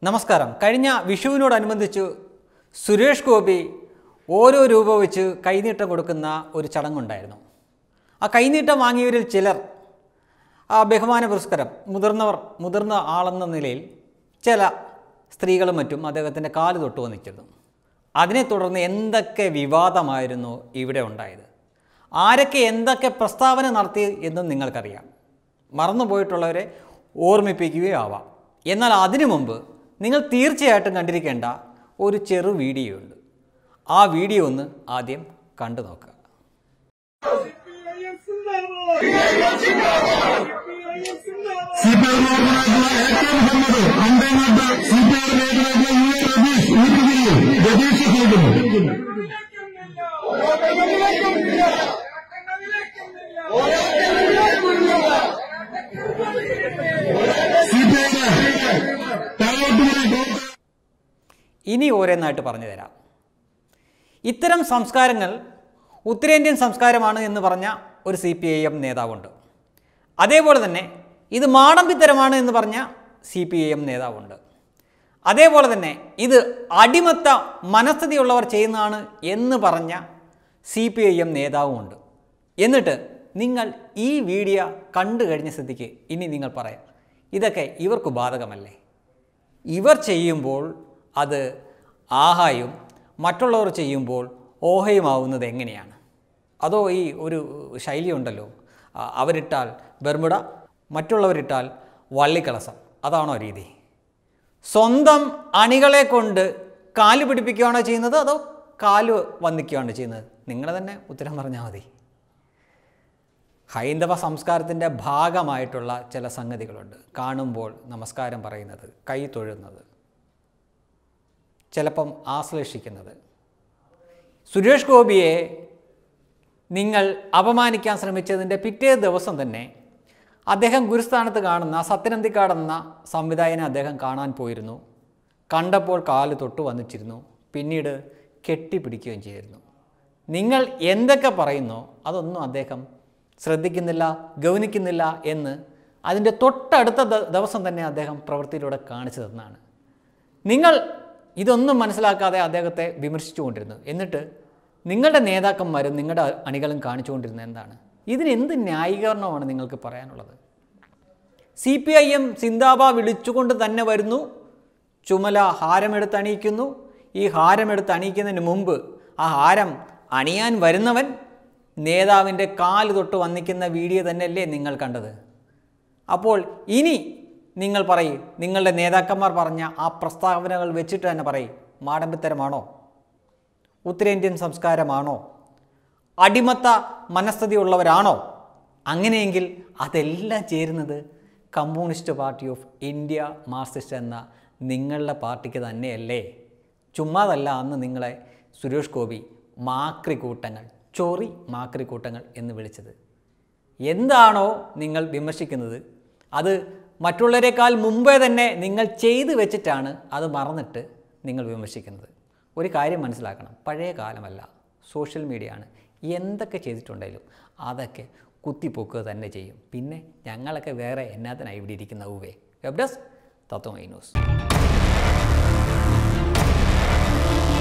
നമസ്കാരം കഴിഞ്ഞ വിഷുവിനോടനുബന്ധിച്ച് സുരേഷ് ഗോപി ഓരോ രൂപ വെച്ച് കൈനീട്ടം കൊടുക്കുന്ന ഒരു ചടങ്ങുണ്ടായിരുന്നു ആ കൈനീട്ടം വാങ്ങിയവരിൽ ചിലർ ആ ബഹുമാന പുരസ്കാരം മുതിർന്നവർ മുതിർന്ന ആളെന്ന നിലയിൽ ചില സ്ത്രീകളും മറ്റും അദ്ദേഹത്തിൻ്റെ കാല് തൊട്ട് വന്നിച്ചിരുന്നു അതിനെ തുടർന്ന് എന്തൊക്കെ വിവാദമായിരുന്നു ഇവിടെ ഉണ്ടായത് ആരൊക്കെ എന്തൊക്കെ പ്രസ്താവന നടത്തി എന്നും നിങ്ങൾക്കറിയാം മറന്നുപോയിട്ടുള്ളവരെ ഓർമ്മിപ്പിക്കുകയോ ആവാം എന്നാൽ അതിനു മുമ്പ് നിങ്ങൾ തീർച്ചയായിട്ടും കണ്ടിരിക്കേണ്ട ഒരു ചെറു വീഡിയോ ഉണ്ട് ആ വീഡിയോ ഒന്ന് ആദ്യം കണ്ടു നോക്കുക സിപിഐ നേതാക്കളായിട്ടുള്ള എ കെ മുഹമ്മദ് അമ്പേനാട്ട് സിപിഐ നേതാക്കളായിട്ടുള്ള യു എ രതീഷ് ഊട്ടുകിരിയിൽ രതീഷ് കേൾക്കുന്നു സിപിഐയുടെ താഴോട്ടുമുറി ഇനി ഓരോന്നായിട്ട് പറഞ്ഞു തരാം ഇത്തരം സംസ്കാരങ്ങൾ ഉത്തരേന്ത്യൻ സംസ്കാരമാണ് എന്ന് പറഞ്ഞ ഒരു സി പി ഐ എം നേതാവുണ്ട് അതേപോലെ തന്നെ ഇത് മാടമ്പിത്തരമാണ് എന്ന് പറഞ്ഞ സി പി ഐ എം നേതാവുണ്ട് അതേപോലെ തന്നെ ഇത് അടിമത്ത മനസ്ഥിതിയുള്ളവർ ചെയ്യുന്നതാണ് എന്ന് പറഞ്ഞ സി പി ഐ എം നേതാവുമുണ്ട് എന്നിട്ട് നിങ്ങൾ ഈ വീഡിയോ കണ്ടു കഴിഞ്ഞ സ്ഥിതിക്ക് ഇനി നിങ്ങൾ പറയാം ഇതൊക്കെ ഇവർക്ക് ബാധകമല്ലേ ഇവർ ചെയ്യുമ്പോൾ അത് ആഹായും മറ്റുള്ളവർ ചെയ്യുമ്പോൾ ഓഹയുമാവുന്നത് എങ്ങനെയാണ് അതോ ഈ ഒരു ശൈലി ഉണ്ടല്ലോ ആ, അവരിട്ടാൽ ബർമുട മറ്റുള്ളവരിട്ടാൽ വള്ളിക്കളസം അതാണോ രീതി സ്വന്തം അണികളെ കൊണ്ട് കാല് പിടിപ്പിക്കുകയാണോ ചെയ്യുന്നത് അതോ കാല് വന്നിക്കുകയാണോ ചെയ്യുന്നത് നിങ്ങൾ തന്നെ ഉത്തരം പറഞ്ഞാൽ മതി ഹൈന്ദവ സംസ്കാരത്തിൻ്റെ ഭാഗമായിട്ടുള്ള ചില സംഗതികളുണ്ട് കാണുമ്പോൾ നമസ്കാരം പറയുന്നത് കൈ തൊഴുന്നത് ചിലപ്പം ആശ്ലേഷിക്കുന്നത് സുരേഷ് ഗോപിയെ നിങ്ങൾ അപമാനിക്കാൻ ശ്രമിച്ചതിൻ്റെ പിറ്റേ ദിവസം തന്നെ അദ്ദേഹം ഗുരുസ്ഥാനത്ത് കാണുന്ന സത്യനന്ദിക്കാട് എന്ന സംവിധായകനെ അദ്ദേഹം കാണാൻ പോയിരുന്നു കണ്ടപ്പോൾ കാല് തൊട്ട് വന്നിച്ചിരുന്നു പിന്നീട് കെട്ടിപ്പിടിക്കുകയും ചെയ്തിരുന്നു നിങ്ങൾ എന്തൊക്കെ പറയുന്നോ അതൊന്നും അദ്ദേഹം ശ്രദ്ധിക്കുന്നില്ല ഗൗനിക്കുന്നില്ല എന്ന് അതിൻ്റെ തൊട്ടടുത്ത ദ- ദിവസം തന്നെ അദ്ദേഹം പ്രവൃത്തിയിലൂടെ കാണിച്ചു തന്നാണ് നിങ്ങൾ ഇതൊന്നും മനസ്സിലാക്കാതെ അദ്ദേഹത്തെ വിമർശിച്ചുകൊണ്ടിരുന്നു എന്നിട്ട് നിങ്ങളുടെ നേതാക്കന്മാരും നിങ്ങളുടെ അണികളും കാണിച്ചുകൊണ്ടിരുന്നത് എന്താണ് ഇതിന് എന്ത് ന്യായീകരണമാണ് നിങ്ങൾക്ക് പറയാനുള്ളത് സി പി ഐ എം സിന്താബ വിളിച്ചുകൊണ്ട് തന്നെ വരുന്നു ചുമല ഹാരമെടുത്ത് അണിയിക്കുന്നു ഈ ഹാരമെടുത്ത് അണിയിക്കുന്നതിന് മുമ്പ് ആ ഹാരം അണിയാൻ വരുന്നവൻ നേതാവിൻ്റെ കാല് തൊട്ട് വന്നിക്കുന്ന വീഡിയോ തന്നെയല്ലേ നിങ്ങൾ കണ്ടത് അപ്പോൾ ഇനി നിങ്ങൾ പറയും നിങ്ങളുടെ നേതാക്കന്മാർ പറഞ്ഞ ആ പ്രസ്താവനകൾ വെച്ചിട്ട് തന്നെ പറയും മാടമ്പിത്തരമാണോ ഉത്തരേന്ത്യൻ സംസ്കാരമാണോ അടിമത്ത മനസ്ഥിതിയുള്ളവരാണോ അങ്ങനെയെങ്കിൽ അതെല്ലാം ചേരുന്നത് communist party of India Marxist എന്ന നിങ്ങളുടെ പാർട്ടിക്ക് തന്നെയല്ലേ ചുമ്മാതല്ല അന്ന് നിങ്ങളെ സുരേഷ് ഗോപി മാക്രിക്കൂട്ടങ്ങൾ ചൊറി മാക്രിക്കൂട്ടങ്ങൾ എന്ന് വിളിച്ചത് എന്താണോ നിങ്ങൾ വിമർശിക്കുന്നത് അത് മറ്റുള്ളവരെക്കാൾ മുമ്പേ തന്നെ നിങ്ങൾ ചെയ്തു വെച്ചിട്ടാണ് അത് മറന്നിട്ട് നിങ്ങൾ വിമർശിക്കുന്നത് ഒരു കാര്യം മനസ്സിലാക്കണം പഴയ കാലമല്ല സോഷ്യൽ മീഡിയ ആണ് എന്തൊക്കെ ചെയ്തിട്ടുണ്ടെങ്കിലും അതൊക്കെ കുത്തിപ്പൊക്കുക തന്നെ ചെയ്യും പിന്നെ ഞങ്ങളൊക്കെ വേറെ എന്നാത്തിനായി ഇവിടെ ഇരിക്കുന്ന ഊവേ വെബ് ഡെസ്ക് തത്വമൈ ന്യൂസ്